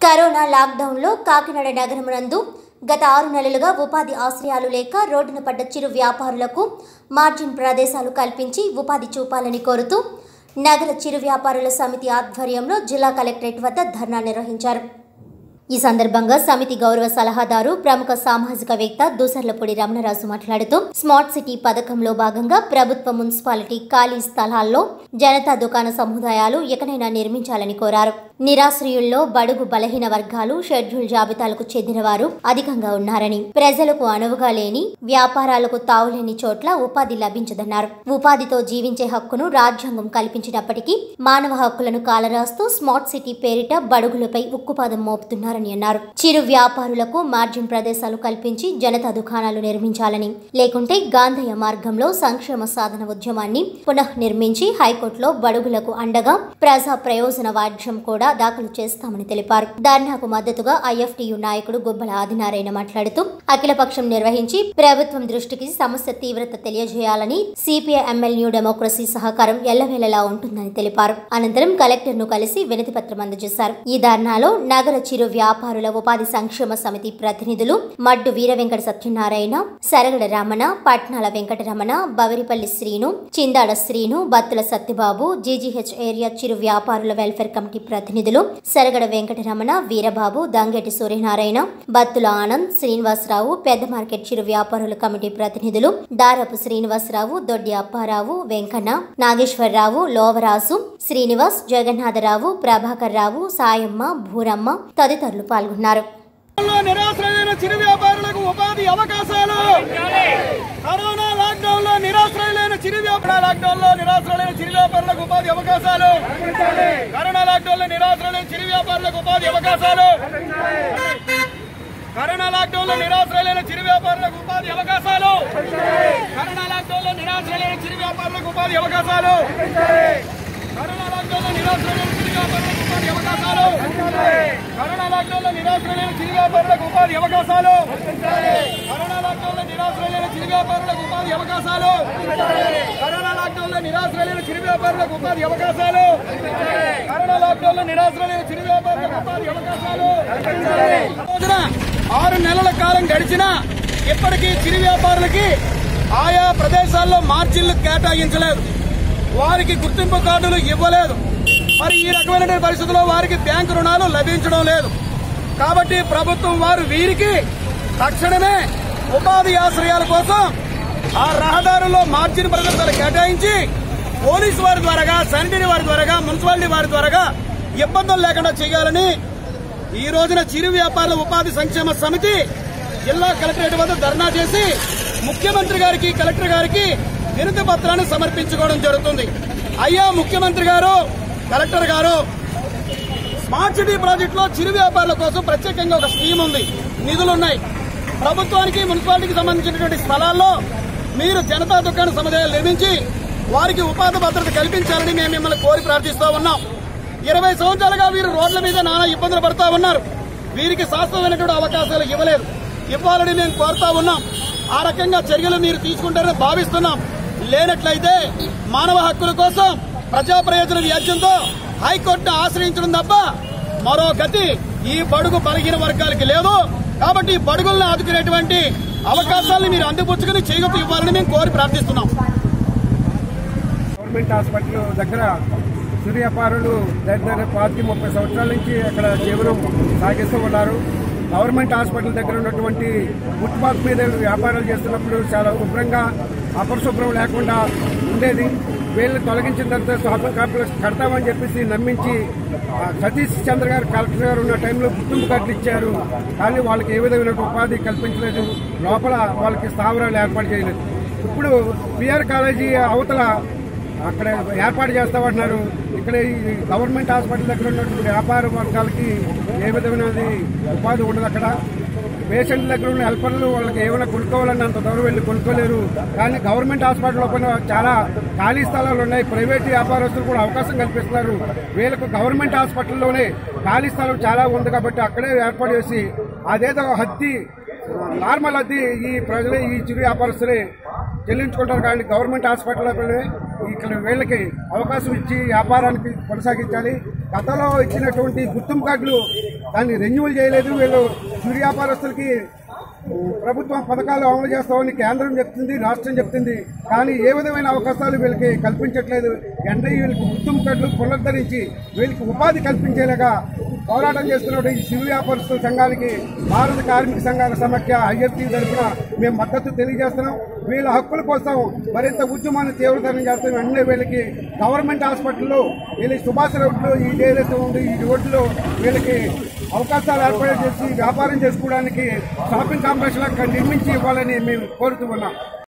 corona లాక్డౌన్లో కాకినాడ నగరమునందు గత ఆరు నెలలుగా ఉపాధి ఆశ్రయాలు లేక రోడ్డున పడ్డ చిరు వ్యాపారులకు మార్జిన్ ప్రదేశాలు కల్పించి ఉపాధి చూపాలని కోరుతూ నగర చిరు వ్యాపారుల సమితి ఆధ్వర్యంలో జిల్లా కలెక్టరేట్ వద్ద ధర్నా నిర్వహించారు ఈ సందర్భంగా సమితి గౌరవ సలహాదారు ప్రముఖ సామాజికవేత్త దూసర్లపూడి రమణరాజు మాట్లాడుతూ స్మార్ట్ సిటీ పథకంలో భాగంగా ప్రభుత్వ మున్సిపాలిటీ ఖాళీ స్థలాల్లో జనతా దుకాణ సముదాయాలు ఎకనైనా నిర్మించాలని కోరారు నిరాశ్రయుల్లో బడుగు బలహీన వర్గాలు షెడ్యూల్ జాబితాలకు చెందిన వారు అధికంగా ఉన్నారని ప్రజలకు అనువుగా లేని వ్యాపారాలకు తావులేని చోట్ల ఉపాధి లభించదన్నారు ఉపాధితో జీవించే హక్కును రాజ్యాంగం కల్పించినప్పటికీ మానవ హక్కులను కాలరాస్తూ స్మార్ట్ సిటీ పేరిట బడుగులపై ఉక్కుపాదం మోపుతున్నారని అన్నారు చిరు వ్యాపారులకు మార్జిన్ ప్రదేశాలు కల్పించి జనతా దుకాణాలు నిర్మించాలని లేకుంటే గాంధయ్య మార్గంలో సంక్షేమ సాధన ఉద్యమాన్ని పునః నిర్మించి హైకోర్టులో బడుగులకు అండగా ప్రజా ప్రయోజన వాద్యం కూడా దాఖలు చేస్తామని తెలిపారు ధర్నాకు మద్దతుగా ఐఎఫ్టియు నాయకుడు గుబ్బల ఆదినారాయణ మాట్లాడుతూ అఖిలపక్షం నిర్వహించి ప్రభుత్వం దృష్టికి సమస్య తీవ్రత తెలియజేయాలని సిపిఐ ఎమ్మెల్ న్యూ డెమోక్రసీ సహకారం ఎల్లవేళలా ఉంటుందని తెలిపారు అనంతరం కలెక్టర్ ను కలిసి వినతి పత్రం అందజేశారు ఈ ధర్నాలో నగర చిరు వ్యాపారుల ఉపాధి సంక్షేమ సమితి ప్రతినిధులు మడ్డు వీర వెంకట సత్యనారాయణ సరగడ రమణ పట్నాల వెంకటరమణ బవరిపల్లి శ్రీను చిందాడ శ్రీను బత్తుల సత్యబాబు జీజీహెచ్ ఏరియా చిరు వ్యాపారుల వెల్ఫేర్ కమిటీ ప్రతినిధులు సరగడ వెంకటరమణ వీరబాబు దంగెటి సూర్యనారాయణ బత్తుల ఆనంద్ శ్రీనివాసరావు పెద్ద మార్కెట్ చిరు వ్యాపారుల కమిటీ ప్రతినిధులు దారపు శ్రీనివాసరావు దొడ్డి అప్పారావు వెంకన్న నాగేశ్వరరావు లోవరాజు శ్రీనివాస్ జగన్నాథరావు ప్రభాకర్ రావు సాయమ్మ భూరమ్మ తదితరులు పాల్గొన్నారు లో నిరాశ్రయులైన చిరు వ్యాపారులకు ఉపాధి అవకాశాలు కరోనా లాక్డౌన్ లో నిరాశ్రయులైన చిరు వ్యాపార లాక్డౌన్ లో నిరాశ్రయులైన చిరు వ్యాపారులకు ఉపాధి అవకాశాలు కరోనా లాక్డౌన్ లో నిరాశ్రయులైన చిరు వ్యాపారులకు ఉపాధి అవకాశాలు కరోనా లాక్డౌన్ లో నిరాశ్రయులైన చిరు వ్యాపారులకు ఉపాధి అవకాశాలు కరోనా లాక్డౌన్ లో నిరాశ్రయులైన చిరు వ్యాపారులకు ఉపాధి అవకాశాలు కరోనా లాక్డౌన్ లో నిరాశ్రయులైన చిరు వ్యాపారులకు ఉపాధి అవకాశాలు కరోనా లాక్డౌన్ లో నిరాశ్రయులైన చిరు వ్యాపారులకు ఉపాధి అవకాశాలు కరోనా లాక్డౌన్ లో నిరాశ్రయులైన చిరు వ్యాపారులకు ఉపాధి అవకాశాలు కరోనా లాక్డౌన్ లో నిరాశ్రయులైన చిరు వ్యాపారులకు ఉపాధి అవకాశాలు కరోనా లాక్డౌన్ లో నిరాశ్రయులైన చిరు వ్యాపారులకు ఉపాధి అవకాశాలు రోజున ఆరు నెలల కాలం గడిచినా ఇప్పటికీ చిరు వ్యాపారులకి ఆయా ప్రదేశాల్లో మార్జిన్లు కేటాయించలేదు వారికి గుర్తింపు కార్డులు ఇవ్వలేదు మరి ఈ రకమైన పరిస్థితుల్లో వారికి బ్యాంకు రుణాలు లభించడం లేదు కాబట్టి ప్రభుత్వం వారు వీరికి తక్షణమే ఉపాధి ఆశ్రయాల కోసం ఆ రహదారుల్లో మార్జిన్ ప్రదేశాలు కేటాయించి పోలీసు వారి ద్వారాగా శానిటరీ వారి ద్వారాగా మున్సిపాలిటీ వారి ద్వారాగా ఇబ్బందులు లేకుండా చేయాలని ఈ రోజున చిరు వ్యాపారుల ఉపాధి సంక్షేమ సమితి జిల్లా కలెక్టరేట్ వద్ద ధర్నా చేసి ముఖ్యమంత్రి గారికి కలెక్టర్ గారికి వినతి పత్రాన్ని సమర్పించుకోవడం జరుగుతుంది అయ్యా ముఖ్యమంత్రి గారు కలెక్టర్ గారు స్మార్ట్ సిటీ ప్రాజెక్ట్ లో చిరు వ్యాపారుల కోసం ప్రత్యేకంగా ఒక స్కీమ్ ఉంది నిధులున్నాయి ప్రభుత్వానికి మున్సిపాలిటీకి సంబంధించినటువంటి స్థలాల్లో మీరు జనతా దుకాణ సముదాయాలు నిర్మించి వారికి ఉపాధి భద్రత కల్పించాలని మేము మిమ్మల్ని కోరి ప్రార్థిస్తూ ఉన్నాం ఇరవై సంవత్సరాలుగా వీరు రోడ్ల మీద నానా ఇబ్బందులు పడుతూ ఉన్నారు వీరికి శాశ్వతమైనటువంటి అవకాశాలు ఇవ్వలేదు ఇవ్వాలని మేము కోరుతా ఉన్నాం ఆ రకంగా చర్యలు మీరు తీసుకుంటారని భావిస్తున్నాం లేనట్లయితే మానవ హక్కుల కోసం ప్రజా ప్రయోజన వ్యాజ్యంతో హైకోర్టును ఆశ్రయించడం తప్ప మరో గతి ఈ బడుగు బలహీన వర్గాలకి లేదు కాబట్టి ఈ బడుగులను ఆదుకునేటువంటి అవకాశాలను మీరు అందిపుచ్చుకుని చేయగొట్టు ఇవ్వాలని మేము కోరి ప్రార్థిస్తున్నాం గవర్నమెంట్ హాస్పిటల్ దగ్గర చిరు వ్యాపారులు దగ్గర పాతికి ముప్పై సంవత్సరాల నుంచి అక్కడ జీవనం సాగిస్తూ ఉన్నారు గవర్నమెంట్ హాస్పిటల్ దగ్గర ఉన్నటువంటి ఫుట్పాత్ మీద వ్యాపారాలు చేస్తున్నప్పుడు చాలా శుభ్రంగా అపరిశుభ్రం లేకుండా ఉండేది వీళ్ళని తొలగించిన తర్వాత షాపింగ్ కాంప్లెక్స్ కడతామని చెప్పేసి నమ్మించి ఆ, సతీష్ చంద్ర గారు కలెక్టర్ గారు ఉన్న టైంలో గుర్తింపు కార్డులు ఇచ్చారు కానీ వాళ్ళకి ఏ విధమైన ఉపాధి కల్పించలేదు లోపల వాళ్ళకి స్థావరాలు ఏర్పాటు చేయలేదు ఇప్పుడు పిఆర్ కాలేజీ అవతల అక్కడ ఏర్పాటు చేస్తామంటున్నారు ఇక్కడ ఈ గవర్నమెంట్ హాస్పిటల్ దగ్గర ఉన్నటువంటి వ్యాపార వర్గాలకి ఏ విధమైనది ఉపాధి ఉండదు అక్కడ పేషెంట్ల దగ్గర ఉన్న హెల్పర్లు వాళ్ళకి ఏమైనా కొనుక్కోవాలన్న అంత దూరం వెళ్ళి కొనుక్కోలేరు కానీ గవర్నమెంట్ హాస్పిటల్ పైన చాలా ఖాళీ స్థలాలు ఉన్నాయి ప్రైవేట్ వ్యాపారస్తులు కూడా అవకాశం కల్పిస్తున్నారు వీళ్ళకు గవర్నమెంట్ హాస్పిటల్లోనే ఖాళీ స్థలం చాలా ఉంది కాబట్టి అక్కడే ఏర్పాటు చేసి అదేదో హద్ది నార్మల్ హద్ది ఈ ప్రజలే ఈ చిరు వ్యాపారస్తులే చెల్లించుకుంటారు కానీ గవర్నమెంట్ హాస్పిటల్ ఈ ఇక్కడ వీళ్ళకి అవకాశం ఇచ్చి వ్యాపారానికి కొనసాగించాలి గతంలో ఇచ్చినటువంటి గుర్తింపు కార్డులు దాన్ని రెన్యువల్ చేయలేదు వీళ్ళు చిరు వ్యాపారస్తులకి ప్రభుత్వం పథకాలు అమలు చేస్తామని కేంద్రం చెప్తుంది రాష్ట్రం చెప్తుంది కానీ ఏ విధమైన అవకాశాలు వీళ్ళకి కల్పించట్లేదు వెంటనే వీళ్ళకి గుర్తింపు కార్డులు పునరుద్ధరించి వీళ్ళకి ఉపాధి కల్పించేలాగా పోరాటం చేస్తున్న ఈ చిరు వ్యాపారస్తుల సంఘానికి భారత కార్మిక సంఘాల సమాఖ్య ఐఎఫ్టీ తరఫున మేము మద్దతు తెలియజేస్తున్నాం వీళ్ళ హక్కుల కోసం మరింత ఉద్యమాన్ని తీవ్రతరం చేస్తాం వెంటనే వీళ్ళకి గవర్నమెంట్ హాస్పిటల్లో వీళ్ళకి సుభాష్ రోడ్లో ఈ ఏదైతే ఉంది ఈ రోడ్లో వీళ్ళకి అవకాశాలు ఏర్పాటు చేసి వ్యాపారం చేసుకోవడానికి షాపింగ్ కాంప్లెక్స్ లా నిర్మించి ఇవ్వాలని మేము కోరుతూ ఉన్నాం